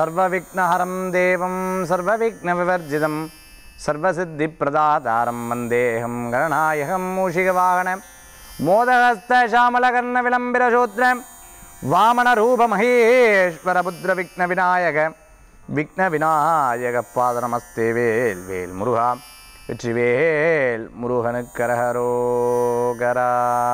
சர்வவிக்னஹரம் தேவம் சர்வவிக்னவிவர்ஜிதம் சர்வசித்திப்பிரதாதாரம் வந்தேகம் கணநாயகம் மூஷிகவாகன மோதகஸ்தசாமலகர்ண விளம்பிரசூத்ரம் வாமன ரூப மகேஸ்வர புத்திர விக்ன விநாயக விக்ன விநாயக பாதனமஸ்தே வேல் வேல் முருகா வெற்றிவேல் முருகனுக்கரகரோகரா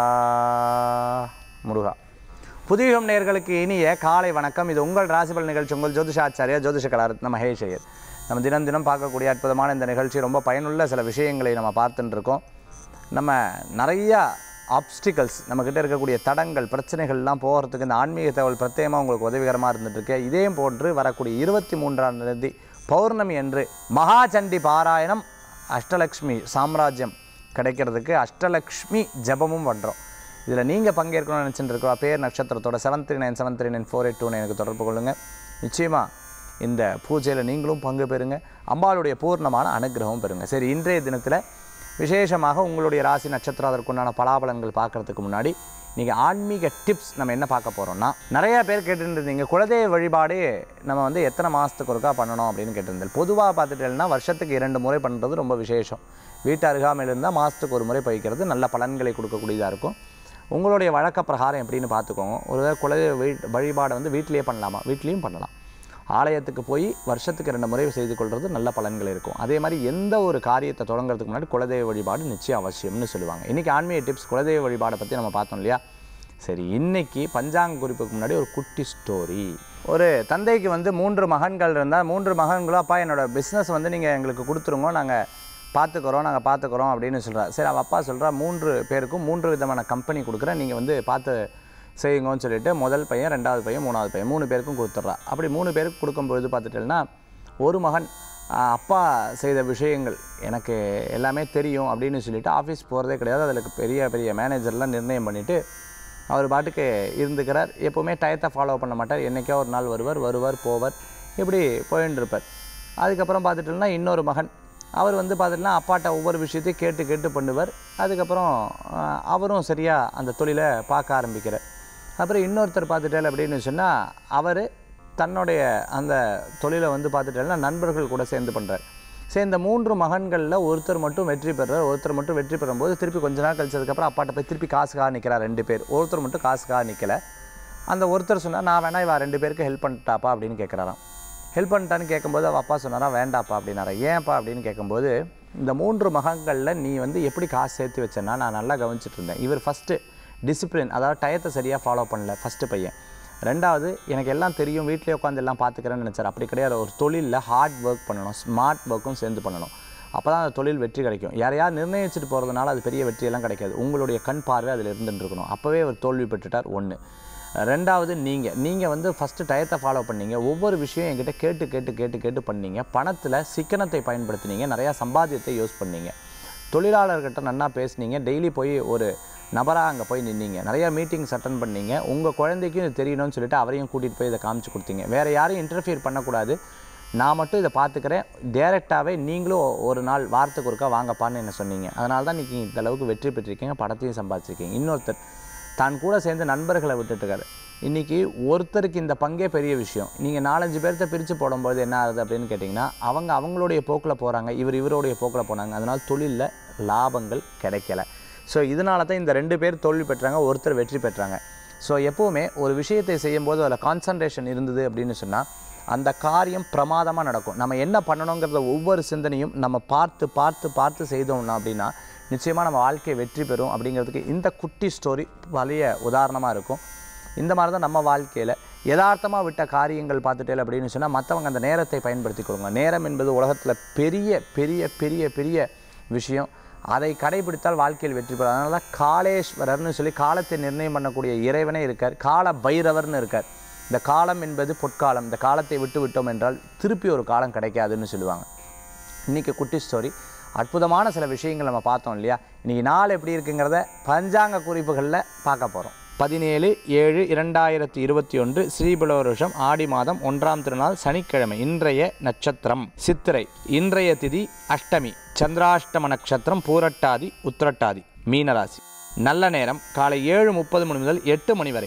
முருகா புதியுகம் நேயர்களுக்கு இனிய காலை வணக்கம் இது உங்கள் ராசிபல் நிகழ்ச்சி உங்கள் ஜோதிஷாச்சாரியா ஜோதிஷ கலாரத்ன மகேஷ் ஐயர் நம்ம தினம் தினம் பார்க்கக்கூடிய அற்புதமான இந்த நிகழ்ச்சி ரொம்ப பயனுள்ள சில விஷயங்களை நம்ம பார்த்துட்டு இருக்கோம் நம்ம நிறையா ஆப்ஸ்டிகல்ஸ் நம்மக்கிட்ட இருக்கக்கூடிய தடங்கள் பிரச்சனைகள்லாம் போகிறதுக்கு இந்த ஆன்மீக தகவல் பிரத்யேகமாக உங்களுக்கு உதவிகரமாக இருந்துகிட்ருக்கு இதே போன்று வரக்கூடிய இருபத்தி மூன்றாம் தேதி பௌர்ணமி அன்று மகாசண்டி பாராயணம் அஷ்டலக்ஷ்மி சாம்ராஜ்யம் கிடைக்கிறதுக்கு அஷ்டலக்ஷ்மி ஜபமும் பண்ணுறோம் இதில் நீங்கள் பங்கேற்கணும்னு நினச்சிட்டு இருக்கா பேர் நட்சத்திரத்தோட seven three nine seven three nine four eight two எனக்கு தொடர்பு கொள்ளுங்கள் நிச்சயமாக இந்த பூஜையில் நீங்களும் பங்கு பெறுங்க அம்பாளுடைய பூர்ணமான அனுகிரகம் பெறுங்க சரி இன்றைய தினத்தில் விசேஷமாக உங்களுடைய ராசி நட்சத்திரம் அதற்குண்டான பலாபலன்கள் பார்க்கறதுக்கு முன்னாடி நீங்கள் ஆன்மீக டிப்ஸ் நம்ம என்ன பார்க்க போகிறோம்னா நிறைய பேர் கேட்டுட்டு இருந்தீங்க குலதெய்வ வழிபாடு நம்ம வந்து எத்தனை மாதத்துக்கு ஒருக்கா பண்ணணும் அப்படின்னு கேட்டிருந்தேன் பொதுவாக பார்த்துட்டேன்னா வருஷத்துக்கு இரண்டு முறை பண்ணுறது ரொம்ப விசேஷம் வீட்டு அருகாமையில் இருந்தால் மாதத்துக்கு ஒரு முறை பயிக்கிறது நல்ல பலன்களை கொடுக்கக்கூடியதாக இருக்கும் உங்களுடைய வழக்க பிரகாரம் எப்படின்னு பார்த்துக்கோங்க ஒரு குலதெய்வ வீ வழிபாடை வந்து வீட்டிலேயே பண்ணலாமா வீட்லேயும் பண்ணலாம் ஆலயத்துக்கு போய் வருஷத்துக்கு ரெண்டு முறை செய்து கொள்வது நல்ல பலன்கள் இருக்கும் அதே மாதிரி எந்த ஒரு காரியத்தை தொடங்குறதுக்கு முன்னாடி குலதெய்வ வழிபாடு நிச்சயம் அவசியம்னு சொல்லுவாங்க இன்றைக்கி ஆன்மீக டிப்ஸ் குலதெய்வ வழிபாடை பற்றி நம்ம பார்த்தோம் இல்லையா சரி இன்னைக்கு பஞ்சாங்க குறிப்புக்கு முன்னாடி ஒரு குட்டி ஸ்டோரி ஒரு தந்தைக்கு வந்து மூன்று மகன்கள் இருந்தால் மூன்று மகன்களும் அப்பா என்னோட பிஸ்னஸ் வந்து நீங்கள் எங்களுக்கு கொடுத்துருங்க நாங்கள் பார்த்துக்குறோம் நாங்கள் பார்த்துக்குறோம் அப்படின்னு சொல்கிறார் சரி அவள் அப்பா சொல்கிறா மூன்று பேருக்கும் மூன்று விதமான கம்பெனி கொடுக்குறேன் நீங்கள் வந்து பார்த்து செய்யுங்கன்னு சொல்லிட்டு முதல் பையன் ரெண்டாவது பையன் மூணாவது பையன் மூணு பேருக்கும் கொடுத்துட்றா அப்படி மூணு பேருக்கு கொடுக்கும்பொழுது பார்த்துட்டேன்னா ஒரு மகன் ஆஹ், அப்பா செய்த விஷயங்கள் எனக்கு எல்லாமே தெரியும் அப்படின்னு சொல்லிட்டு ஆஃபீஸ் போகிறதே கிடையாது அதில் பெரிய பெரிய மேனேஜர்லாம் நிர்ணயம் பண்ணிவிட்டு அவர் பாட்டுக்கு இருந்துக்கிறார் எப்போவுமே டயத்தை ஃபாலோ பண்ண மாட்டார் என்றைக்கோ ஒரு நாள் வருவார் வருவார் போவார் இப்படி போயின்னு இருப்பார் அதுக்கப்புறம் பார்த்துட்டோம்னா இன்னொரு மகன் அவர் வந்து பார்த்துட்டுனா அப்பாட்ட ஒவ்வொரு விஷயத்தையும் கேட்டு கேட்டு பண்ணுவார் அதுக்கப்புறம் ஆஹ், அவரும் சரியாக அந்த தொழிலை பார்க்க ஆரம்பிக்கிறார் அப்புறம் இன்னொருத்தர் பார்த்துட்டால் அப்படின்னு சொன்னால் அவர் தன்னுடைய அந்த தொழிலை வந்து பார்த்துட்டேன்னா நண்பர்கள் கூட சேர்ந்து பண்ணுறார் சரி இந்த மூன்று மகன்களில் ஒருத்தர் மட்டும் வெற்றி பெறுறார் ஒருத்தர் மட்டும் வெற்றி பெறும்போது திருப்பி கொஞ்ச நாள் கழிச்சதுக்கப்புறம் அப்பாட்ட போய் திருப்பி காசுக்காக நிற்கிறார் ரெண்டு பேர் ஒருத்தர் மட்டும் காசுக்காக நிற்கல அந்த ஒருத்தர் சொன்னார் நான் வேணா இவ ரெண்டு பேருக்கு ஹெல்ப் பண்ணிட்டாப்பா அப்படின்னு கேட்குறாராம் ஹெல்ப் பண்ணிட்டான்னு கேட்கும்போது அவள் அப்பா சொன்னாரா வேண்டாப்பா அப்படின்னாரா ஏன்ப்பா அப்படின்னு கேட்கும்போது இந்த மூன்று மகன்களில் நீ வந்து எப்படி காசு சேர்த்து வச்சேன்னா நான் நல்லா கவனிச்சிட்டு இருந்தேன் இவர் ஃபஸ்ட்டு டிசிப்ளின் அதாவது டயத்தை சரியாக ஃபாலோ பண்ணல ஃபஸ்ட்டு பையன் ரெண்டாவது எனக்கு எல்லாம் தெரியும் வீட்டிலே உட்காந்து எல்லாம் பார்த்துக்கிறேன்னு நினச்சார் அப்படி கிடையாது ஒரு தொழிலில் ஹார்ட் ஒர்க் பண்ணணும் ஸ்மார்ட் ஒர்க்கும் சேர்ந்து பண்ணணும் அப்போ தான் அந்த தொழில் வெற்றி கிடைக்கும் யாரையாவது நிர்ணயிச்சுட்டு போகிறதுனால அது பெரிய வெற்றியெல்லாம் கிடைக்காது உங்களுடைய கண் பார்வை அதில் இருந்துட்டு இருக்கணும் அப்போவே அவர் தோல்வி பெற்றுட்டார் ஒன்று ரெண்டாவது நீங்கள் நீங்கள் வந்து ஃபஸ்ட்டு டயத்தை ஃபாலோ பண்ணீங்க ஒவ்வொரு விஷயம் என்கிட்ட கேட்டு கேட்டு கேட்டு கேட்டு பண்ணீங்க பணத்தில் சிக்கனத்தை பயன்படுத்தினீங்க நிறையா சம்பாத்தியத்தை யூஸ் பண்ணீங்க தொழிலாளர்கிட்ட நன்னா பேசுனீங்க டெய்லி போய் ஒரு நபராக அங்கே போய் நின்னீங்க நிறையா மீட்டிங்ஸ் அட்டன் பண்ணீங்க உங்கள் குழந்தைக்கும் இது தெரியணும்னு சொல்லிட்டு அவரையும் கூட்டிகிட்டு போய் இதை காமிச்சு கொடுத்தீங்க வேறு யாரையும் இன்டர்ஃபியர் பண்ணக்கூடாது நான் மட்டும் இதை பார்த்துக்கிறேன் டேரெக்டாகவே நீங்களும் ஒரு நாள் வாரத்துக்கு ஒருக்கா வாங்கப்பான்னு என்ன சொன்னீங்க அதனால தான் நீங்கள் இந்த அளவுக்கு வெற்றி பெற்றிருக்கீங்க படத்தையும் சம்பாதிச்சிருக்கீங்க இன்னொருத்தர் தான் கூட சேர்ந்து நண்பர்களை விட்டுட்டுருக்காரு இன்றைக்கி ஒருத்தருக்கு இந்த பங்கே பெரிய விஷயம் நீங்கள் நாலஞ்சு பேர்த்த பிரித்து போடும்போது என்ன ஆகுது அப்படின்னு கேட்டிங்கன்னா அவங்க அவங்களுடைய போக்கில் போகிறாங்க இவர் இவருடைய போக்கில் போனாங்க அதனால் தொழிலில் லாபங்கள் கிடைக்கல ஸோ இதனால தான் இந்த ரெண்டு பேர் தோல்வி பெற்றாங்க ஒருத்தர் வெற்றி பெற்றாங்க ஸோ எப்போவுமே ஒரு விஷயத்தை செய்யும்போது அதில் கான்சன்ட்ரேஷன் இருந்தது அப்படின்னு சொன்னால் அந்த காரியம் பிரமாதமாக நடக்கும் நம்ம என்ன பண்ணணுங்கிறத ஒவ்வொரு சிந்தனையும் நம்ம பார்த்து பார்த்து பார்த்து செய்தோம்னா அப்படின்னா நிச்சயமாக நம்ம வாழ்க்கை வெற்றி பெறும் அப்படிங்கிறதுக்கு இந்த குட்டி ஸ்டோரி வலிய உதாரணமாக இருக்கும் இந்த மாதிரி தான் நம்ம வாழ்க்கையில் யதார்த்தமாக விட்ட காரியங்கள் பார்த்துட்டே அப்படின்னு சொன்னால் மற்றவங்க அந்த நேரத்தை பயன்படுத்தி கொடுங்க நேரம் என்பது உலகத்தில் பெரிய பெரிய பெரிய பெரிய விஷயம் அதை கடைபிடித்தால் வாழ்க்கையில் வெற்றி பெறும் அதனால தான் காளேஸ்வரர்னு சொல்லி காலத்தை நிர்ணயம் பண்ணக்கூடிய இறைவனே இருக்கார் கால பைரவர்னு இருக்கார் இந்த காலம் என்பது பொற்காலம் இந்த காலத்தை விட்டு விட்டோம் என்றால் திருப்பி ஒரு காலம் கிடைக்காதுன்னு சொல்லுவாங்க இன்றைக்கி குட்டி ஸ்டோரி அற்புதமான சில விஷயங்கள் நம்ம பார்த்தோம் இல்லையா இன்றைக்கி நாள் எப்படி இருக்குங்கிறத பஞ்சாங்க குறிப்புகளில் பார்க்க போகிறோம் பதினேழு ஏழு இரண்டாயிரத்தி இருபத்தி ஒன்று ஸ்ரீபுல வருஷம் ஆடி மாதம் ஒன்றாம் திருநாள் சனிக்கிழமை இன்றைய நட்சத்திரம் சித்திரை இன்றைய திதி அஷ்டமி சந்திராஷ்டம நட்சத்திரம் பூரட்டாதி உத்திரட்டாதி மீனராசி நல்ல நேரம் காலை ஏழு முப்பது மணி முதல் எட்டு மணி வரை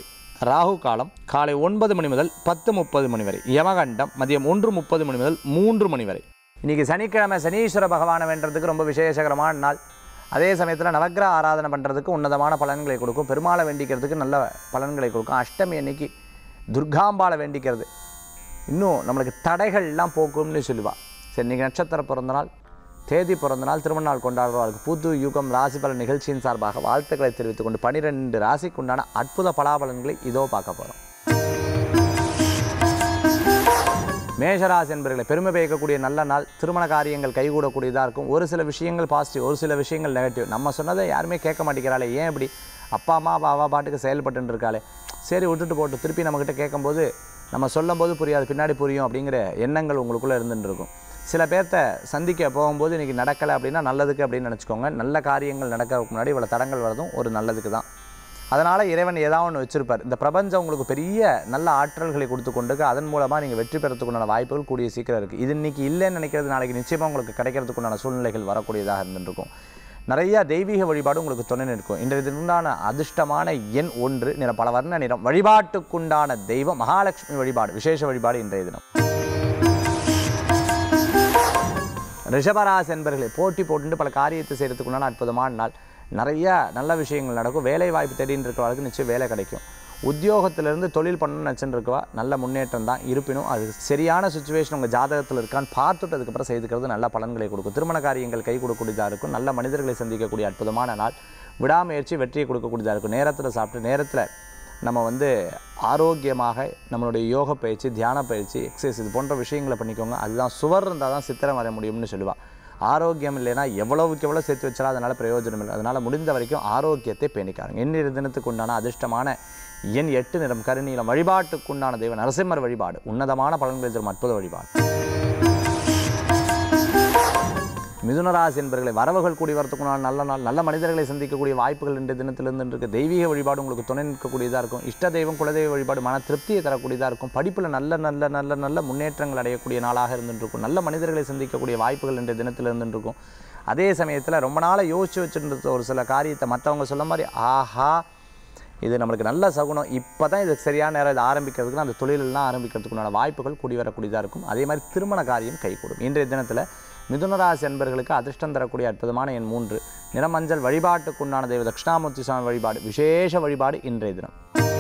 ராகு காலம் காலை ஒன்பது மணி முதல் பத்து முப்பது மணி வரை யமகண்டம் மதியம் ஒன்று முப்பது மணி முதல் மூன்று மணி வரை இன்றைக்கி சனிக்கிழமை சனீஸ்வர பகவானை வேண்டதுக்கு ரொம்ப விசேஷகரமான நாள் அதே சமயத்தில் நவக்கிரக ஆராதனை பண்ணுறதுக்கு உன்னதமான பலன்களை கொடுக்கும் பெருமாளை வேண்டிக்கிறதுக்கு நல்ல பலன்களை கொடுக்கும் அஷ்டமி அன்னைக்கு துர்காம்பாளை வேண்டிக்கிறது இன்னும் நம்மளுக்கு தடைகள்லாம் போக்கும்னு சொல்லுவா சரி இன்றைக்கி நட்சத்திர பிறந்த நாள் தேதி பிறந்த நாள் திருமண நாள் கொண்டாடுறவர்களுக்கு புது யுகம் ராசி பலன் நிகழ்ச்சியின் சார்பாக வாழ்த்துக்களை தெரிவித்துக் கொண்டு பனிரெண்டு ராசிக்கு உண்டான அற்புத பலாபலன்களை இதோ பார்க்க போகிறோம் மேஷராசி என்பர்களை பெருமை பயக்கக்கூடிய நல்ல நாள் திருமண காரியங்கள் கைகூடக்கூடியதாக இருக்கும் ஒரு சில விஷயங்கள் பாசிட்டிவ் ஒரு சில விஷயங்கள் நெகட்டிவ் நம்ம சொன்னதை யாருமே கேட்க மாட்டேங்கிறாளே ஏன் இப்படி அப்பா அம்மா அவா பாட்டுக்கு செயல்பட்டு இருக்காளே சரி விட்டுட்டு போட்டு திருப்பி நம்மக்கிட்ட கேட்கும்போது நம்ம சொல்லும்போது புரியாது பின்னாடி புரியும் அப்படிங்கிற எண்ணங்கள் உங்களுக்குள்ளே இருந்துட்டு இருக்கும் சில பேர்த்த சந்திக்க போகும்போது இன்றைக்கி நடக்கலை அப்படின்னா நல்லதுக்கு அப்படின்னு நினச்சிக்கோங்க நல்ல காரியங்கள் நடக்கிறதுக்கு முன்னாடி இவ்வளோ தடங்கள் வரதும் ஒரு நல்லதுக்கு தான் அதனால் இறைவன் ஏதாவது ஒன்று வச்சிருப்பார் இந்த பிரபஞ்சம் உங்களுக்கு பெரிய நல்ல ஆற்றல்களை கொடுத்து கொண்டு அதன் மூலமாக நீங்கள் வெற்றி பெறத்துக்குண்டான வாய்ப்புகள் கூடிய சீக்கிரம் இருக்குது இது இன்றைக்கி இல்லைன்னு நினைக்கிறது நாளைக்கு நிச்சயமாக உங்களுக்கு கிடைக்கிறதுக்குண்டான சூழ்நிலைகள் வரக்கூடியதாக இருந்துருக்கும் நிறைய தெய்வீக வழிபாடு உங்களுக்கு துணை நிற்கும் இன்றைய தினண்டான அதிர்ஷ்டமான எண் ஒன்று நிற பல வர்ண நிறம் வழிபாட்டுக்குண்டான தெய்வம் மகாலட்சுமி வழிபாடு விசேஷ வழிபாடு இன்றைய தினம் ரிஷபராசி என்பர்களை போட்டி போட்டுட்டு பல காரியத்தை செய்கிறதுக்குண்டான அற்புதமான நாள் நிறைய நல்ல விஷயங்கள் நடக்கும் வேலை வாய்ப்பு தேடின்னு இருக்கிறவங்களுக்கு நிச்சயம் வேலை கிடைக்கும் உத்தியோகத்திலிருந்து தொழில் பண்ணணும்னு நினச்சிட்டு இருக்கவா நல்ல முன்னேற்றம் தான் இருப்பினும் அது சரியான சுச்சுவேஷன் உங்கள் ஜாதகத்தில் இருக்கான்னு பார்த்துட்டு அதுக்கப்புறம் செய்துக்கிறது நல்ல பலன்களை கொடுக்கும் திருமண காரியங்கள் கை கொடுக்கக்கூடியதாக இருக்கும் நல்ல மனிதர்களை சந்திக்கக்கூடிய அற்புதமான நாள் விடாமுயற்சி வெற்றியை கொடுக்கக்கூடியதாக இருக்கும் நேரத்தில் சாப்பிட்டு நேரத்தில் நம்ம வந்து ஆரோக்கியமாக நம்மளுடைய யோக பயிற்சி தியான பயிற்சி எக்ஸசைஸ் இது போன்ற விஷயங்களை பண்ணிக்கோங்க அதுதான் சுவர் இருந்தால் தான் சித்திரம் வர முடியும்னு சொல்லுவாள் ஆரோக்கியம் இல்லைன்னா எவ்வளவுக்கு எவ்வளோ சேர்த்து வச்சாலும் அதனால் பிரயோஜனம் இல்லை அதனால் முடிந்த வரைக்கும் ஆரோக்கியத்தை பேணிக்காருங்க இன்னொரு தினத்துக்கு உண்டான அதிர்ஷ்டமான எண் எட்டு நிறம் கருநீலம் வழிபாட்டுக்குண்டான தெய்வ நரசிம்மர் வழிபாடு உன்னதமான பலன்களை தரும் அற்புத வழிபாடு மிதுனராசி என்பர்களை வரவுகள் கூடி வரத்துக்குண்டான நல்ல நாள் நல்ல மனிதர்களை சந்திக்கக்கூடிய வாய்ப்புகள் இன்றைய தினத்திலிருந்து இருக்கு தெய்வீக வழிபாடு உங்களுக்கு துணை நிற்கக்கூடியதாக இருக்கும் இஷ்ட தெய்வம் குலதெய்வ வழிபாடு மன திருப்தியை தரக்கூடியதாக இருக்கும் படிப்பில் நல்ல நல்ல நல்ல நல்ல முன்னேற்றங்கள் அடையக்கூடிய நாளாக இருந்துட்டு இருக்கும் நல்ல மனிதர்களை சந்திக்கக்கூடிய வாய்ப்புகள் இன்றைய தினத்தில் இருந்துட்டு இருக்கும் அதே சமயத்தில் ரொம்ப நாளாக யோசிச்சு வச்சுருந்த ஒரு சில காரியத்தை மற்றவங்க சொல்ல மாதிரி ஆஹா இது நம்மளுக்கு நல்ல சகுனம் இப்போ தான் இதுக்கு சரியான நேரம் இதை ஆரம்பிக்கிறதுக்கு அந்த தொழிலெல்லாம் ஆரம்பிக்கிறதுக்குண்டான வாய்ப்புகள் கூடி வரக்கூடியதாக இருக்கும் அதே மாதிரி திருமண காரியம் கைகூடும் இன்றைய தினத்தில் மிதுனராசி என்பர்களுக்கு அதிர்ஷ்டம் தரக்கூடிய அற்புதமான எண் மூன்று நிறமஞ்சள் வழிபாட்டுக்குண்டான தெய்வ தட்சிணாமூர்த்தி சுவாமி வழிபாடு விசேஷ வழிபாடு இன்றைய தினம்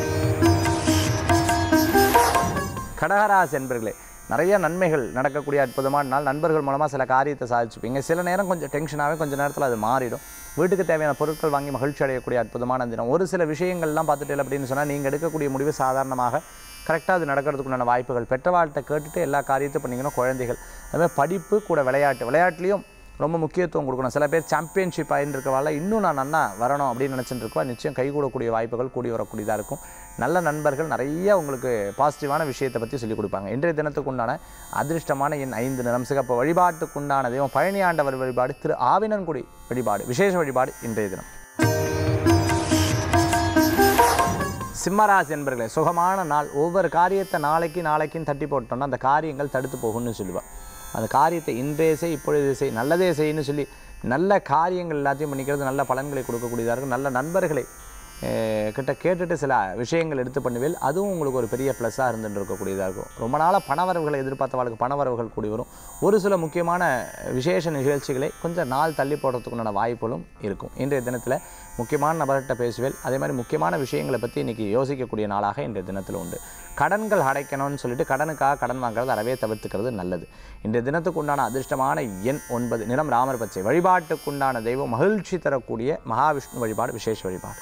கடகராசி என்பர்களே நிறைய நன்மைகள் நடக்கக்கூடிய அற்புதமான நாள் நண்பர்கள் மூலமாக சில காரியத்தை சாதிச்சுப்பீங்க சில நேரம் கொஞ்சம் டென்ஷனாகவே கொஞ்சம் நேரத்தில் அது மாறிடும் வீட்டுக்கு தேவையான பொருட்கள் வாங்கி மகிழ்ச்சி அடையக்கூடிய அற்புதமான தினம் ஒரு சில விஷயங்கள்லாம் பார்த்துட்டு அப்படின்னு சொன்னால் நீங்கள் எடுக்கக்கூடிய முடிவு சாதாரணமாக கரெக்டாக அது நடக்கிறதுக்குண்டான வாய்ப்புகள் பெற்றவாழ்கிட்ட கேட்டுட்டு எல்லா காரியத்தையும் பண்ணிக்கணும் குழந்தைகள் அதுமாதிரி படிப்பு கூட விளையாட்டு விளையாட்டுலேயும் ரொம்ப முக்கியத்துவம் கொடுக்கணும் சில பேர் சாம்பியன்ஷிப் ஆகிட்டு இருக்கவால இன்னும் நான் நன்னா வரணும் அப்படின்னு நினச்சிட்டு இருக்கவா நிச்சயம் கைகூடக்கூடிய வாய்ப்புகள் கூடி வரக்கூடியதாக இருக்கும் நல்ல நண்பர்கள் நிறைய உங்களுக்கு பாசிட்டிவான விஷயத்தை பற்றி சொல்லிக் கொடுப்பாங்க இன்றைய தினத்துக்கு உண்டான அதிர்ஷ்டமான என் ஐந்து நிறம் சிகப்பு வழிபாட்டுக்குண்டான தெய்வம் பழனி ஆண்டவர் வழிபாடு திரு ஆவினன்குடி வழிபாடு விசேஷ வழிபாடு இன்றைய தினம் சிம்மராசி என்பர்களே சுகமான நாள் ஒவ்வொரு காரியத்தை நாளைக்கு நாளைக்குன்னு தட்டி போட்டோம்னா அந்த காரியங்கள் தடுத்து போகும்னு சொல்லுவாள் அந்த காரியத்தை இன்றைய செய் இப்பொழுது செய் நல்லதே செய்யன்னு சொல்லி நல்ல காரியங்கள் எல்லாத்தையும் பண்ணிக்கிறது நல்ல பலன்களை கொடுக்கக்கூடியதாக இருக்கும் நல்ல நண்பர்களை அஹ், கிட்ட கேட்டுட்டு சில விஷயங்கள் எடுத்து பண்ணுவேல் அதுவும் உங்களுக்கு ஒரு பெரிய ப்ளஸ்ஸாக இருந்துட்டு இருக்கக்கூடியதாக இருக்கும் ரொம்ப நாளாக பணவரவுகளை எதிர்பார்த்தவர்களுக்கு பணவரவுகள் கூடி வரும் ஒரு சில முக்கியமான விசேஷ நிகழ்ச்சிகளை கொஞ்சம் நாள் தள்ளி போடுறதுக்குண்டான வாய்ப்புகளும் இருக்கும் இன்றைய தினத்தில் முக்கியமான நபர்கிட்ட பேசுவேல் அதே மாதிரி முக்கியமான விஷயங்களை பற்றி இன்றைக்கி யோசிக்கக்கூடிய நாளாக இன்றைய தினத்தில் உண்டு கடன்கள் அடைக்கணும்னு சொல்லிட்டு கடனுக்காக கடன் வாங்குறது அறவே தவிர்த்துக்கிறது நல்லது இன்றைய தினத்துக்கு உண்டான அதிர்ஷ்டமான எண் ஒன்பது நிறம் ராமர் பச்சை வழிபாட்டுக்குண்டான தெய்வம் மகிழ்ச்சி தரக்கூடிய மகாவிஷ்ணு வழிபாடு விசேஷ வழிபாடு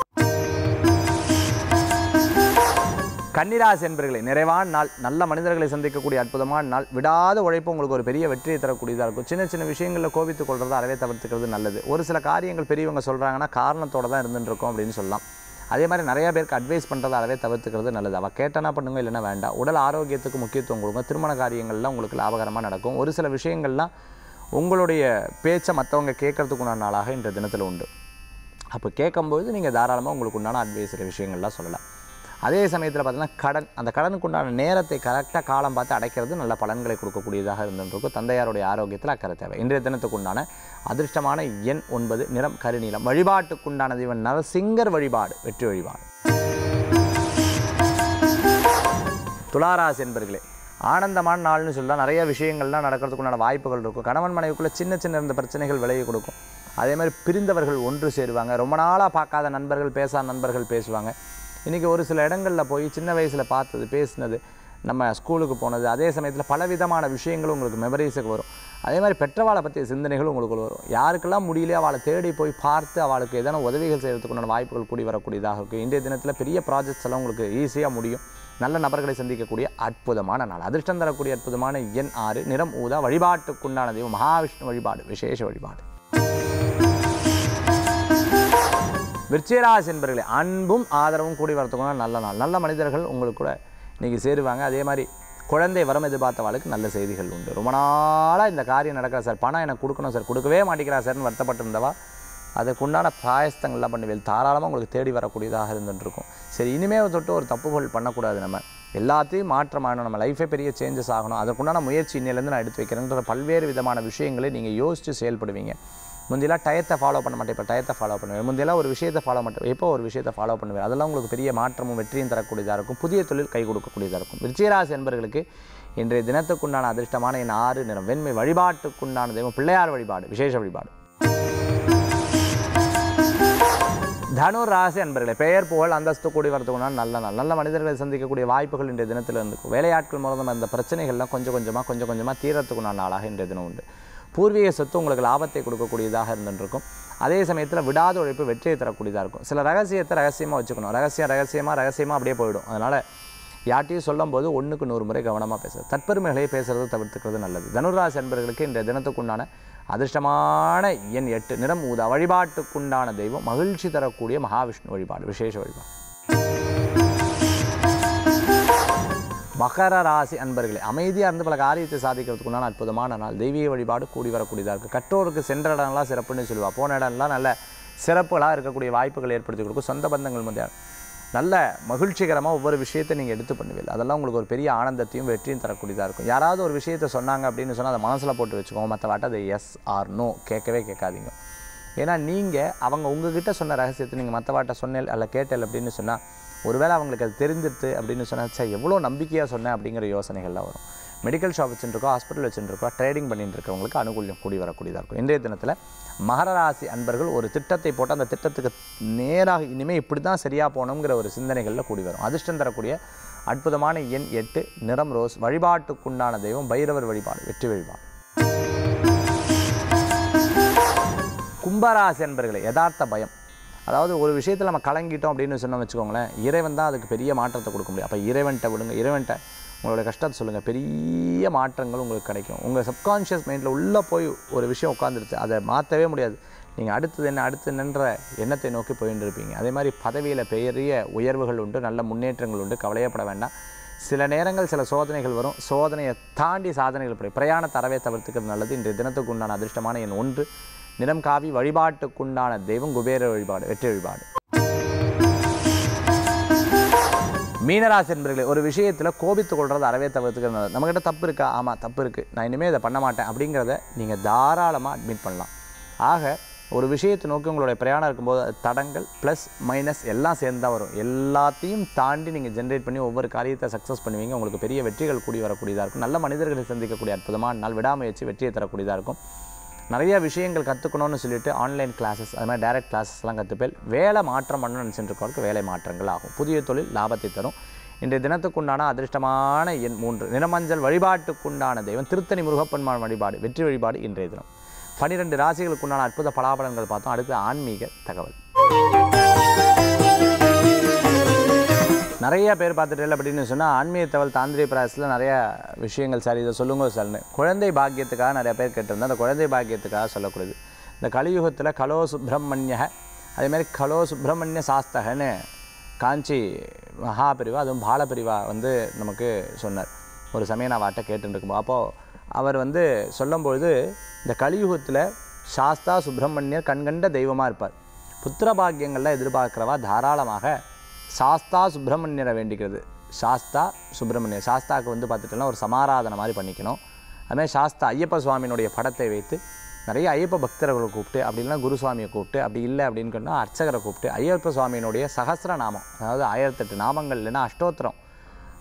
கன்னிராசி என்பர்களே நிறைவான நாள் நல்ல மனிதர்களை சந்திக்கக்கூடிய அற்புதமான நாள் விடாத உழைப்பு உங்களுக்கு ஒரு பெரிய வெற்றியை தரக்கூடியதாக இருக்கும் சின்ன சின்ன விஷயங்களில் கோபித்துக் கொள்றதை அறவே தவிர்த்துக்கிறது நல்லது ஒரு சில காரியங்கள் பெரியவங்க சொல்கிறாங்கன்னா காரணத்தோட தான் இருந்துட்டு இருக்கோம் அப்படின்னு சொல்லலாம் அதே மாதிரி நிறைய பேருக்கு அட்வைஸ் பண்ணுறதை அறவே தவிர்த்துக்கிறது நல்லது அவள் கேட்டனா பண்ணுங்க இல்லைன்னா வேண்டாம் உடல் ஆரோக்கியத்துக்கு முக்கியத்துவம் கொடுங்க திருமண காரியங்கள்லாம் உங்களுக்கு லாபகரமாக நடக்கும் ஒரு சில விஷயங்கள்லாம் உங்களுடைய பேச்சை மற்றவங்க கேட்கறதுக்குண்டான நாளாக இன்றைய தினத்தில் உண்டு அப்போ கேட்கும்போது நீங்கள் தாராளமாக உங்களுக்கு உண்டான அட்வைஸ் விஷயங்கள்லாம் சொல்லலாம் அதே சமயத்தில் பார்த்தீங்கன்னா கடன் அந்த கடனுக்கு உண்டான நேரத்தை கரெக்டாக காலம் பார்த்து அடைக்கிறது நல்ல பலன்களை கொடுக்கக்கூடியதாக இருந்துருக்கும் தந்தையாருடைய ஆரோக்கியத்தில் அக்கறை தேவை இன்றைய தினத்துக்கு உண்டான அதிர்ஷ்டமான எண் ஒன்பது நிறம் கருநீலம் வழிபாட்டுக்குண்டான தெய்வம் நரசிங்கர் வழிபாடு வெற்றி வழிபாடு துளாராசி என்பர்களே ஆனந்தமான நாள்னு சொல்லலாம் நிறைய விஷயங்கள்லாம் நடக்கிறதுக்குண்டான வாய்ப்புகள் இருக்கும் கணவன் மனைவிக்குள்ளே சின்ன சின்ன இருந்த பிரச்சனைகள் விலகி கொடுக்கும் அதே மாதிரி பிரிந்தவர்கள் ஒன்று சேருவாங்க ரொம்ப நாளாக பார்க்காத நண்பர்கள் பேசாத நண்பர்கள் பேசுவாங்க இன்றைக்கி ஒரு சில இடங்களில் போய் சின்ன வயசில் பார்த்தது பேசினது நம்ம ஸ்கூலுக்கு போனது அதே சமயத்தில் பலவிதமான விஷயங்களும் உங்களுக்கு மெமரிஸுக்கு வரும் அதே மாதிரி பெற்றவாளை பற்றிய சிந்தனைகளும் உங்களுக்கு வரும் யாருக்கெல்லாம் முடியலையோ அவளை தேடி போய் பார்த்து அவளுக்கு எதனா உதவிகள் செய்கிறதுக்குண்டான வாய்ப்புகள் கூடி வரக்கூடியதாக இருக்கும் இன்றைய தினத்தில் பெரிய ப்ராஜெக்ட்ஸ் எல்லாம் உங்களுக்கு ஈஸியாக முடியும் நல்ல நபர்களை சந்திக்கக்கூடிய அற்புதமான நாள் அதிர்ஷ்டம் தரக்கூடிய அற்புதமான எண் ஆறு நிறம் ஊதா வழிபாட்டுக்குண்டான தெய்வம் மகாவிஷ்ணு வழிபாடு விசேஷ வழிபாடு விருச்சிகராசி என்பர்களே அன்பும் ஆதரவும் கூடி வரத்துக்குள்ள நல்ல நாள் நல்ல மனிதர்கள் உங்களுக்கு கூட இன்றைக்கி சேருவாங்க அதே மாதிரி குழந்தை வரம் எதிர்பார்த்தவாளுக்கு நல்ல செய்திகள் உண்டு ரொம்ப நாளாக இந்த காரியம் நடக்கிற சார் பணம் எனக்கு கொடுக்கணும் சார் கொடுக்கவே மாட்டேங்கிறா சார்னு வருத்தப்பட்டிருந்தவா அதுக்குண்டான பிராயஸ்தங்கள்லாம் பண்ணுவேன் தாராளமாக உங்களுக்கு தேடி வரக்கூடியதாக இருந்துருக்கும் சரி இனிமேல் தொட்டு ஒரு தப்புகள் பண்ணக்கூடாது நம்ம எல்லாத்தையும் மாற்றமாகணும் நம்ம லைஃபே பெரிய சேஞ்சஸ் ஆகணும் அதற்குண்டான முயற்சி இன்னிலேருந்து நான் எடுத்து வைக்கிறேன்ற பல்வேறு விதமான விஷயங்களை நீங்கள் யோசித்து செயல்படுவீங்க முந்தியெல்லாம் டயத்தை ஃபாலோ பண்ண மாட்டேன் இப்போ டயத்தை ஃபாலோ பண்ணுவேன் முந்தியெல்லாம் ஒரு விஷயத்தை ஃபாலோ மாட்டேன் எப்போ ஒரு விஷயத்தை ஃபாலோ பண்ணுவேன் அதெல்லாம் உங்களுக்கு பெரிய மாற்றமும் வெற்றியும் தரக்கூடியதாக இருக்கும் புதிய தொழில் கை கொடுக்கக்கூடியதாக இருக்கும் விருச்சிகராசி என்பவர்களுக்கு இன்றைய தினத்துக்குண்டான அதிர்ஷ்டமான என் ஆறு நிறம் வெண்மை வழிபாட்டுக்குண்டான தெய்வம் பிள்ளையார் வழிபாடு விசேஷ வழிபாடு தனுர் ராசி அன்பர்களே பெயர் புகழ் அந்தஸ்து கூடி வரதுக்குண்டான நல்ல நாள் நல்ல மனிதர்களை சந்திக்கக்கூடிய வாய்ப்புகள் இன்றைய தினத்தில் இருந்துக்கும் வேலையாட்கள் மூலம் அந்த பிரச்சனைகள்லாம் கொஞ்சம் கொஞ்சமாக கொஞ்சம் கொஞ்சமாக தீரத்துக்குண்டான நாளாக இன்றைய தினம் உண்டு பூர்வீக சொத்து உங்களுக்கு லாபத்தை கொடுக்கக்கூடியதாக இருந்துருக்கும் அதே சமயத்தில் விடாத உழைப்பு வெற்றியை தரக்கூடியதாக இருக்கும் சில ரகசியத்தை ரகசியமாக வச்சுக்கணும் ரகசியம் ரகசியமாக ரகசியமாக அப்படியே போயிடும் அதனால் யார்ட்டையும் சொல்லும்போது ஒன்றுக்கு நூறு முறை கவனமாக பேசுறது தற்பெருமைகளை பேசுகிறத தவிர்த்துக்கிறது நல்லது தனுராசி அன்பர்களுக்கு இந்த தினத்துக்குண்டான அதிர்ஷ்டமான எண் எட்டு நிறம் ஊதா வழிபாட்டுக்குண்டான தெய்வம் மகிழ்ச்சி தரக்கூடிய மகாவிஷ்ணு வழிபாடு விசேஷ வழிபாடு மகர ராசி அன்பர்களே அமைதியாக இருந்து பல காரியத்தை சாதிக்கிறதுக்குண்டான அற்புதமான நாள் தெய்வீக வழிபாடு கூடி வரக்கூடியதாக இருக்குது கற்றோருக்கு சென்ற இடம்லாம் சிறப்புன்னு சொல்லுவா போன இடம்லாம் நல்ல சிறப்புகளாக இருக்கக்கூடிய வாய்ப்புகள் ஏற்படுத்தி கொடுக்கும் சொந்த பந்தங்கள் மத்திய நல்ல மகிழ்ச்சிகரமாக ஒவ்வொரு விஷயத்தை நீங்கள் எடுத்து பண்ணுவீங்க அதெல்லாம் உங்களுக்கு ஒரு பெரிய ஆனந்தத்தையும் வெற்றியும் தரக்கூடியதாக இருக்கும் யாராவது ஒரு விஷயத்தை சொன்னாங்க அப்படின்னு சொன்னால் அதை மனசில் போட்டு வச்சுக்கோங்க மற்ற வாட்ட அதை எஸ் ஆர் நோ கேட்கவே கேட்காதீங்க ஏன்னா நீங்கள் அவங்க உங்ககிட்ட சொன்ன ரகசியத்தை நீங்கள் மற்ற வாட்ட சொன்னேன் அல்ல கேட்டல் அப்படின்னு சொன்னால் ஒருவேளை அவங்களுக்கு அது தெரிஞ்சிருது அப்படின்னு சொன்னால் சார் எவ்வளோ நம்பிக்கையாக சொன்னேன் அப்படிங்கிற யோசனைகள்லாம் வரும் மெடிக்கல் ஷாப் வச்சுருக்கோம் ஹாஸ்பிட்டல் வச்சுருக்கோம் ட்ரேடிங் பண்ணிட்டு இருக்கவங்களுக்கு அனுகூல்யம் கூடி வரக்கூடியதாக இருக்கும் இன்றைய தினத்தில் மகர ராசி அன்பர்கள் ஒரு திட்டத்தை போட்டு அந்த திட்டத்துக்கு நேராக இனிமேல் இப்படி தான் சரியாக போகணுங்கிற ஒரு சிந்தனைகளில் கூடி வரும் அதிர்ஷ்டம் தரக்கூடிய அற்புதமான எண் எட்டு நிறம் ரோஸ் வழிபாட்டுக்குண்டான தெய்வம் பைரவர் வழிபாடு வெற்றி வழிபாடு கும்பராசி என்பர்களே யதார்த்த பயம் அதாவது ஒரு விஷயத்தில் நம்ம கலங்கிட்டோம் அப்படின்னு சொன்னோம் வச்சுக்கோங்களேன் இறைவன் தான் அதுக்கு பெரிய மாற்றத்தை கொடுக்க முடியும் அப்போ இறைவன்கிட்ட விடுங்க இறைவன்கிட்ட உங்களோட கஷ்டத்தை சொல்லுங்கள் பெரிய மாற்றங்கள் உங்களுக்கு கிடைக்கும் உங்கள் சப்கான்ஷியஸ் மைண்டில் உள்ளே போய் ஒரு விஷயம் உட்காந்துருச்சு அதை மாற்றவே முடியாது நீங்கள் அடுத்தது என்ன அடுத்து என்னன்ற எண்ணத்தை நோக்கி போயிட்டு இருப்பீங்க அதே மாதிரி பதவியில் பெரிய உயர்வுகள் உண்டு நல்ல முன்னேற்றங்கள் உண்டு கவலையப்பட வேண்டாம் சில நேரங்கள் சில சோதனைகள் வரும் சோதனையை தாண்டி சாதனைகள் படி பிரயாண தரவே தவிர்த்துக்கிறது நல்லது இன்றைய தினத்துக்கு உண்டான அதிர்ஷ்டமான எண் ஒன்று நிறம் காவி வழிபாட்டுக்குண்டான தெய்வம் குபேர வழிபாடு வெற்றி வழிபாடு மீனராசி என்பர்களே ஒரு விஷயத்தில் கோபித்து கொள்வது அறவே தவிர்த்துக்கிறது நல்லது நம்மக்கிட்ட தப்பு இருக்கா ஆமாம் தப்பு இருக்குது நான் இனிமேல் இதை பண்ண மாட்டேன் அப்படிங்கிறத நீங்கள் தாராளமாக அட்மிட் பண்ணலாம் ஆக ஒரு விஷயத்தை நோக்கி உங்களுடைய பிரயாணம் இருக்கும்போது அது தடங்கள் ப்ளஸ் மைனஸ் எல்லாம் சேர்ந்து தான் வரும் எல்லாத்தையும் தாண்டி நீங்கள் ஜென்ரேட் பண்ணி ஒவ்வொரு காரியத்தை சக்ஸஸ் பண்ணுவீங்க உங்களுக்கு பெரிய வெற்றிகள் கூடி வரக்கூடியதாக இருக்கும் நல்ல மனிதர்களை சந்திக்கக்கூடிய அற்புதமான நாள் விடாமுயற்சி வெற்றியை தரக்கூடியதாக இருக்கும் நிறைய விஷயங்கள் கற்றுக்கணும்னு சொல்லிட்டு ஆன்லைன் கிளாஸஸ் அது மாதிரி டைரக்ட் கிளாஸஸ்லாம் கற்றுப்பேன் வேலை மாற்றம் பண்ணணும்னு நினச்சிட்டு இருக்கவங்களுக்கு வேலை மாற்றங்கள் ஆகும் புதிய தொழில் லாபத்தை தரும் இன்றைய தினத்துக்குண்டான அதிர்ஷ்டமான எண் மூன்று நிறமஞ்சள் வழிபாட்டுக்குண்டான தெய்வம் திருத்தணி முருகப்பெருமான் வழிபாடு வெற்றி வழிபாடு இன்றைய தினம் பன்னிரெண்டு ராசிகளுக்குண்டான அற்புத பலாபலன்கள் பார்த்தோம் அடுத்து ஆன்மீக தகவல் நிறைய பேர் பார்த்துட்டு அப்படின்னு சொன்னால் ஆன்மீக தகவல் தாந்திரிய பிராயசத்தில் நிறைய விஷயங்கள் சார் இதை சொல்லுங்க சார்னு குழந்தை பாக்கியத்துக்காக நிறைய பேர் கேட்டிருந்தேன் அந்த குழந்தை பாக்கியத்துக்காக சொல்லக்கூடியது இந்த கலியுகத்தில் கலோ சுப்பிரமணிய அதேமாதிரி கலோ சுப்பிரமணிய சாஸ்தகன்னு காஞ்சி மகாபிரிவா அதுவும் பாலபிரிவா வந்து நமக்கு சொன்னார் ஒரு சமயம் நான் வாட்ட கேட்டுட்டு இருக்கும்போது அப்போது அவர் வந்து சொல்லும்பொழுது இந்த கலியுகத்தில் சாஸ்தா சுப்பிரமணியர் கண்கண்ட தெய்வமாக இருப்பார் புத்திர பாக்கியங்களில் எதிர்பார்க்கிறவா தாராளமாக சாஸ்தா சுப்பிரமணியரை வேண்டிக்கிறது சாஸ்தா சுப்பிரமணியர் சாஸ்தாவுக்கு வந்து பார்த்துட்டோம்னா ஒரு சமாராதனை மாதிரி பண்ணிக்கணும் அதுமாதிரி சாஸ்தா ஐயப்ப சுவாமியினுடைய படத்தை வைத்து நிறைய ஐயப்ப பக்தர்களை கூப்பிட்டு அப்படி இல்லைன்னா குருசுவாமியை கூப்பிட்டு அப்படி இல்லை அப்படின்னு சொன்னால் அர்ச்சகரை கூப்பிட்டு ஐயப்ப சுவாமியினுடைய சகஸ்ர நாமம் அதாவது ஆயிரத்தெட்டு நாமங்கள் இல்லைன்னா அஷ்டோத்திரம்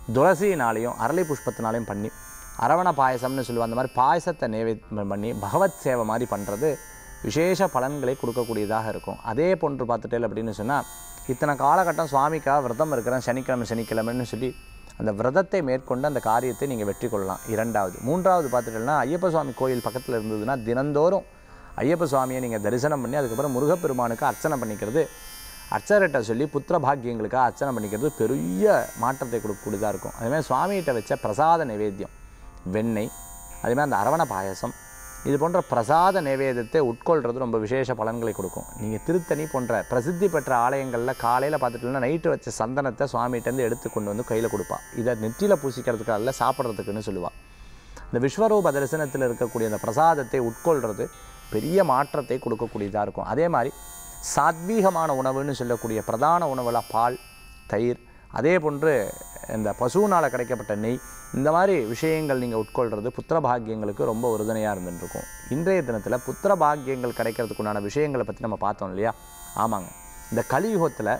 துளசியினாலையும் அரளி புஷ்பத்தினாலையும் பண்ணி அரவண பாயசம்னு சொல்லுவோம் அந்த மாதிரி பாயசத்தை நைவேத்தியம் பண்ணி பகவத் சேவை மாதிரி பண்ணுறது விசேஷ பலன்களை கொடுக்கக்கூடியதாக இருக்கும் அதே போன்று பார்த்துட்டேன் அப்படின்னு சொன்னால் இத்தனை காலகட்டம் சுவாமிக்காக விரதம் இருக்கிறேன் சனிக்கிழமை சனிக்கிழமைன்னு சொல்லி அந்த விரதத்தை மேற்கொண்டு அந்த காரியத்தை நீங்கள் வெற்றி கொள்ளலாம் இரண்டாவது மூன்றாவது பார்த்துட்டீங்கன்னா ஐயப்ப சுவாமி கோயில் பக்கத்தில் இருந்ததுன்னா தினந்தோறும் ஐயப்ப சுவாமியை நீங்கள் தரிசனம் பண்ணி அதுக்கப்புறம் முருகப்பெருமானுக்கு அர்ச்சனை பண்ணிக்கிறது அர்ச்சகர்கிட்ட சொல்லி புத்திர பாக்கியங்களுக்காக அர்ச்சனை பண்ணிக்கிறது பெரிய மாற்றத்தை கொடுக்கக்கூடியதாக இருக்கும் அதேமாதிரி சுவாமிகிட்ட வச்ச பிரசாத நைவேத்தியம் வெண்ணெய் அதேமாதிரி அந்த அரவண பாயசம் இது போன்ற பிரசாத நைவேத்தியத்தை உட்கொள்கிறது ரொம்ப விசேஷ பலன்களை கொடுக்கும் நீங்கள் திருத்தணி போன்ற பிரசித்தி பெற்ற ஆலயங்களில் காலையில் பார்த்துட்டீங்கன்னா நைட்டு வச்ச சந்தனத்தை சுவாமிகிட்டேருந்து எடுத்து கொண்டு வந்து கையில் கொடுப்பா இதை நெற்றியில் பூசிக்கிறதுக்காக இல்லை சாப்பிட்றதுக்குன்னு சொல்லுவாள் இந்த விஸ்வரூப தரிசனத்தில் இருக்கக்கூடிய அந்த பிரசாதத்தை உட்கொள்கிறது பெரிய மாற்றத்தை கொடுக்கக்கூடியதாக இருக்கும் அதே மாதிரி சாத்வீகமான உணவுன்னு சொல்லக்கூடிய பிரதான உணவுல பால் தயிர் அதே போன்று இந்த பசுவினால் கிடைக்கப்பட்ட நெய் இந்த மாதிரி விஷயங்கள் நீங்கள் உட்கொள்கிறது புத்திர பாக்கியங்களுக்கு ரொம்ப உறுதுணையாக இருந்துருக்கும் இன்றைய தினத்தில் புத்திர பாக்கியங்கள் கிடைக்கிறதுக்குண்டான விஷயங்களை பற்றி நம்ம பார்த்தோம் இல்லையா ஆமாங்க இந்த கலியுகத்தில்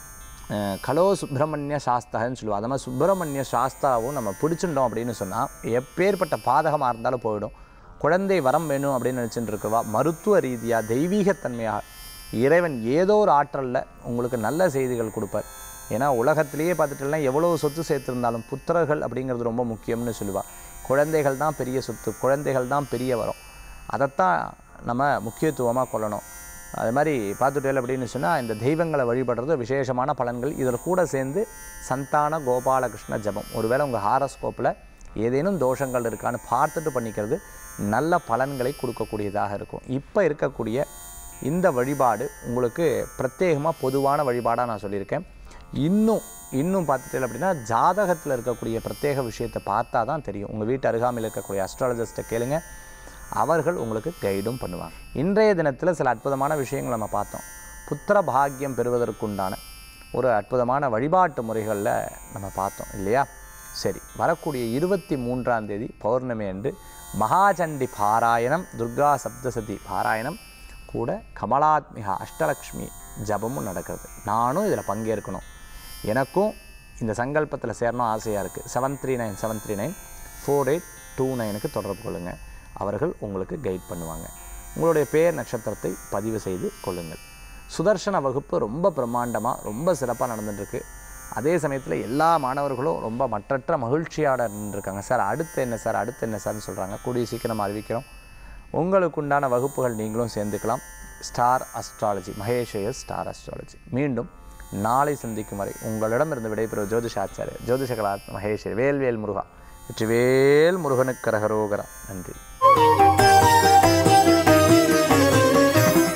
அஹ், கலோ சுப்பிரமணிய சாஸ்தான்னு சொல்லுவோம் அது மாதிரி சுப்பிரமணிய சாஸ்தாவும் நம்ம பிடிச்சிட்டோம் அப்படின்னு சொன்னால் எப்பேற்பட்ட பாதகமாக இருந்தாலும் போயிடும் குழந்தை வரம் வேணும் அப்படின்னு நினச்சிட்டு இருக்கவா மருத்துவ ரீதியாக தெய்வீகத்தன்மையாக இறைவன் ஏதோ ஒரு ஆற்றலில் உங்களுக்கு நல்ல செய்திகள் கொடுப்பார் ஏன்னா உலகத்திலேயே பார்த்துட்டுலாம் எவ்வளோ சொத்து சேர்த்துருந்தாலும் புத்திரர்கள் அப்படிங்கிறது ரொம்ப முக்கியம்னு சொல்லுவாள் குழந்தைகள் தான் பெரிய சொத்து குழந்தைகள் தான் பெரிய வரம் அதைத்தான் நம்ம முக்கியத்துவமாக கொள்ளணும் அது மாதிரி பார்த்துட்டேல் அப்படின்னு சொன்னால் இந்த தெய்வங்களை வழிபடுறது விசேஷமான பலன்கள் இதில் கூட சேர்ந்து சந்தான கோபாலகிருஷ்ண ஜபம் ஒருவேளை உங்கள் ஹாரஸ்கோப்பில் ஏதேனும் தோஷங்கள் இருக்கான்னு பார்த்துட்டு பண்ணிக்கிறது நல்ல பலன்களை கொடுக்கக்கூடியதாக இருக்கும் இப்போ இருக்கக்கூடிய இந்த வழிபாடு உங்களுக்கு பிரத்யேகமாக பொதுவான வழிபாடாக நான் சொல்லியிருக்கேன் இன்னும் இன்னும் பார்த்துட்டேன் அப்படின்னா ஜாதகத்தில் இருக்கக்கூடிய பிரத்யேக விஷயத்தை பார்த்தா தான் தெரியும் உங்கள் வீட்டு அருகாமையில் இருக்கக்கூடிய அஸ்ட்ராலஜிஸ்ட்டை கேளுங்க அவர்கள் உங்களுக்கு கைடும் பண்ணுவாங்க இன்றைய தினத்தில் சில அற்புதமான விஷயங்கள் நம்ம பார்த்தோம் புத்திர பாக்கியம் பெறுவதற்குண்டான ஒரு அற்புதமான வழிபாட்டு முறைகளில் நம்ம பார்த்தோம் இல்லையா சரி வரக்கூடிய இருபத்தி மூன்றாம் தேதி பௌர்ணமி அன்று மகாசண்டி பாராயணம் துர்கா சப்தசதி பாராயணம் கூட கமலாத்மிகா அஷ்டலக்ஷ்மி ஜபமும் நடக்கிறது நானும் இதில் பங்கேற்கணும் எனக்கும் இந்த சங்கல்பத்தில் சேரணும் ஆசையாக இருக்குது seven three nine seven three nine four eight two நைனுக்கு தொடர்பு கொள்ளுங்கள் அவர்கள் உங்களுக்கு கைட் பண்ணுவாங்க உங்களுடைய பேர் நட்சத்திரத்தை பதிவு செய்து கொள்ளுங்கள் சுதர்சன வகுப்பு ரொம்ப பிரம்மாண்டமாக ரொம்ப சிறப்பாக நடந்துட்டுருக்கு அதே சமயத்தில் எல்லா மாணவர்களும் ரொம்ப மற்றற்ற மகிழ்ச்சியோட நின்றுருக்காங்க சார் அடுத்து என்ன சார் அடுத்து என்ன சார்னு சொல்கிறாங்க கூடிய சீக்கிரம் அறிவிக்கிறோம் உங்களுக்கு உண்டான வகுப்புகள் நீங்களும் சேர்ந்துக்கலாம் ஸ்டார் அஸ்ட்ராலஜி மகேஷயர் ஸ்டார் அஸ்ட்ராலஜி மீண்டும் நாளை சந்திக்கும் வரை உங்களிடமிருந்து விடைபெறும் ஜோதிஷாச்சாரியர் ஜோதிஷகலா மகேஷ் வேல்வேல் முருகா வெற்றிவேல் முருகனுக்கு கரகரோகரா நன்றி